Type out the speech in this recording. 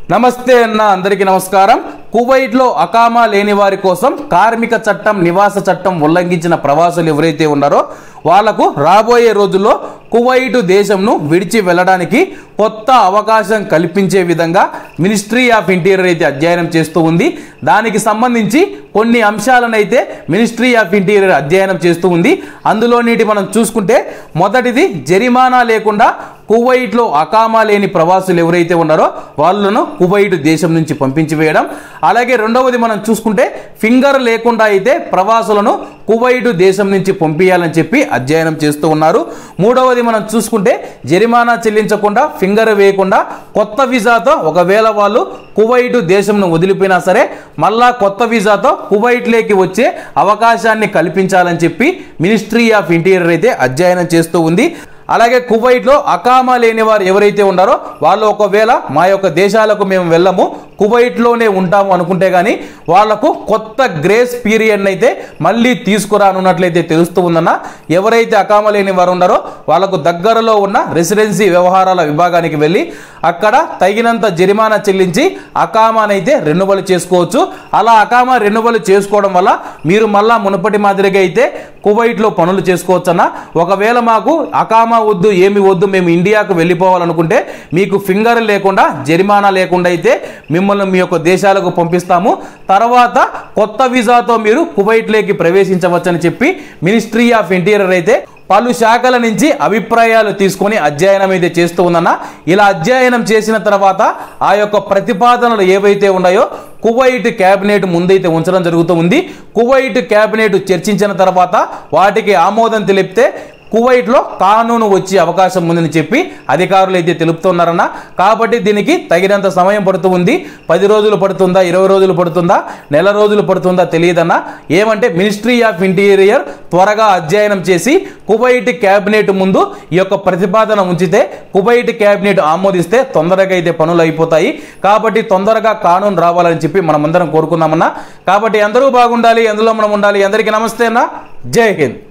నమస్తే అన్న అందరికీ నమస్కారం కువైట్లో అకామా లేని వారి కోసం కార్మిక చట్టం నివాస చట్టం ఉల్లంఘించిన ప్రవాసులు ఎవరైతే ఉన్నారో వాళ్లకు రాబోయే రోజుల్లో కువైట్ దేశంను విడిచి వెళ్ళడానికి కొత్త అవకాశం కల్పించే విధంగా మినిస్ట్రీ ఆఫ్ ఇంటీరియర్ అయితే అధ్యయనం చేస్తూ ఉంది దానికి సంబంధించి కొన్ని అంశాలనైతే మినిస్ట్రీ ఆఫ్ ఇంటీరియర్ అధ్యయనం చేస్తూ ఉంది అందులో నీటి మనం చూసుకుంటే మొదటిది జరిమానా లేకుండా కువైట్లో అకామా లేని ప్రవాసులు ఎవరైతే ఉన్నారో వాళ్ళను కువైట్ దేశం నుంచి పంపించి వేయడం అలాగే రెండవది మనం చూసుకుంటే ఫింగర్ లేకుండా అయితే ప్రవాసులను కువైట్ దేశం నుంచి పంపించాలని చెప్పి అధ్యయనం చేస్తూ ఉన్నారు మూడవది మనం చూసుకుంటే జరిమానా చెల్లించకుండా ఫింగర్ వేయకుండా కొత్త వీసాతో ఒకవేళ వాళ్ళు కువైట్ దేశంను వదిలిపోయినా సరే మళ్ళా కొత్త వీసాతో కువైట్లోకి వచ్చే అవకాశాన్ని కల్పించాలని చెప్పి మినిస్ట్రీ ఆఫ్ ఇంటీరియర్ అయితే అధ్యయనం చేస్తూ ఉంది అలాగే కువైట్లో అకామా లేని వారు ఎవరైతే ఉన్నారో వాళ్ళు ఒకవేళ మా యొక్క దేశాలకు మేము వెళ్ళము కువైట్లోనే ఉంటాము అనుకుంటే కానీ వాళ్లకు కొత్త గ్రేస్ పీరియడ్ అయితే మళ్ళీ తీసుకురానున్నట్లయితే తెలుస్తూ ఉందన్న ఎవరైతే అకామా లేని వారు ఉన్నారో వాళ్ళకు దగ్గరలో ఉన్న రెసిడెన్సీ వ్యవహారాల విభాగానికి వెళ్ళి అక్కడ తగినంత జరిమానా చెల్లించి అకామానైతే రెన్యువల్ చేసుకోవచ్చు అలా అకామా రెన్యువల్ చేసుకోవడం వల్ల మీరు మళ్ళా మునుపటి మాదిరిగా అయితే కువైట్లో పనులు చేసుకోవచ్చు అన్న ఒకవేళ మాకు అకామా వద్దు ఏమి వద్దు మేము ఇండియాకు వెళ్ళిపోవాలనుకుంటే మీకు ఫింగర్ లేకుండా జరిమానా లేకుండా అయితే మిమ్మల్ని మీ యొక్క దేశాలకు పంపిస్తాము తర్వాత కొత్త వీసాతో మీరు కువైట్లోకి ప్రవేశించవచ్చని చెప్పి మినిస్ట్రీ ఆఫ్ ఇంటీరియర్ అయితే పలు శాఖల నుంచి అభిప్రాయాలు తీసుకొని అధ్యయనం అయితే చేస్తూ ఉందన్న ఇలా అధ్యయనం చేసిన తర్వాత ఆ యొక్క ప్రతిపాదనలు ఏవైతే ఉన్నాయో కువైట్ క్యాబినెట్ ముందైతే ఉంచడం జరుగుతూ ఉంది కువైట్ క్యాబినెట్ చర్చించిన తర్వాత వాటికి ఆమోదం తెలిపితే కువైట్లో కానూను వచ్చే అవకాశం ఉందని చెప్పి అధికారులు అయితే తెలుపుతున్నారన్న కాబట్టి దీనికి తగినంత సమయం పడుతూ ఉంది పది రోజులు పడుతుందా ఇరవై రోజులు పడుతుందా నెల రోజులు పడుతుందా తెలియదన్న ఏమంటే మినిస్ట్రీ ఆఫ్ ఇంటీరియర్ త్వరగా అధ్యయనం చేసి కువైట్ క్యాబినెట్ ముందు ఈ యొక్క ప్రతిపాదన ఉంచితే కువైట్ క్యాబినెట్ ఆమోదిస్తే తొందరగా అయితే పనులు అయిపోతాయి కాబట్టి తొందరగా కానూన్ రావాలని చెప్పి మనం అందరం కోరుకుందామన్నా కాబట్టి అందరూ బాగుండాలి అందులో మనం ఉండాలి అందరికీ నమస్తే అన్న జై హింద్